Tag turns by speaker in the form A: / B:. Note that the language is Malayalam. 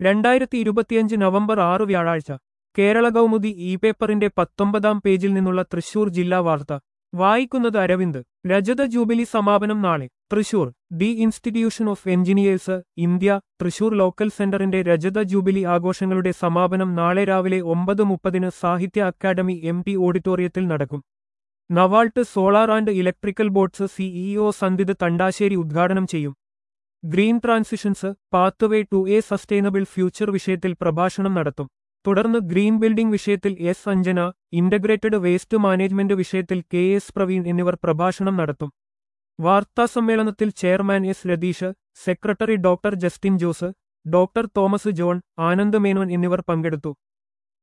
A: രണ്ടായിരത്തി ഇരുപത്തിയഞ്ച് നവംബർ ആറ് വ്യാഴാഴ്ച കേരള കൗമുദി ഇ പേപ്പറിന്റെ പത്തൊമ്പതാം പേജിൽ നിന്നുള്ള തൃശൂർ ജില്ലാ വാർത്ത വായിക്കുന്നത് അരവിന്ദ് രജത ജൂബിലി സമാപനം നാളെ Thrissur the institution of engineers India Thrissur local സെന്ററിന്റെ രജത ജൂബിലി ആഘോഷങ്ങളുടെ സമാപനം നാളെ രാവിലെ ഒമ്പത് മുപ്പതിന് സാഹിത്യ അക്കാദമി എം ടി ഓഡിറ്റോറിയത്തിൽ നടക്കും Navalt solar and electrical boards CEO Sandith Thandassery ഉദ്ഘാടനം ചെയ്യും green transitions pathway to a sustainable future വിഷയത്തിൽ പ്രഭാഷണം നടത്തും തുടർന്ന് ഗ്രീൻ ബിൽഡിംഗ് വിഷയത്തിൽ S Anjana integrated waste management വിഷയത്തിൽ കെ എസ് പ്രവീൺ എന്നിവർ പ്രഭാഷണം നടത്തും വാർത്താസമ്മേളനത്തിൽ chairman S Ratheesh secretary doctor Justin Jose doctor Thomas John Anand Menon എന്നിവർ പങ്കെടുത്തു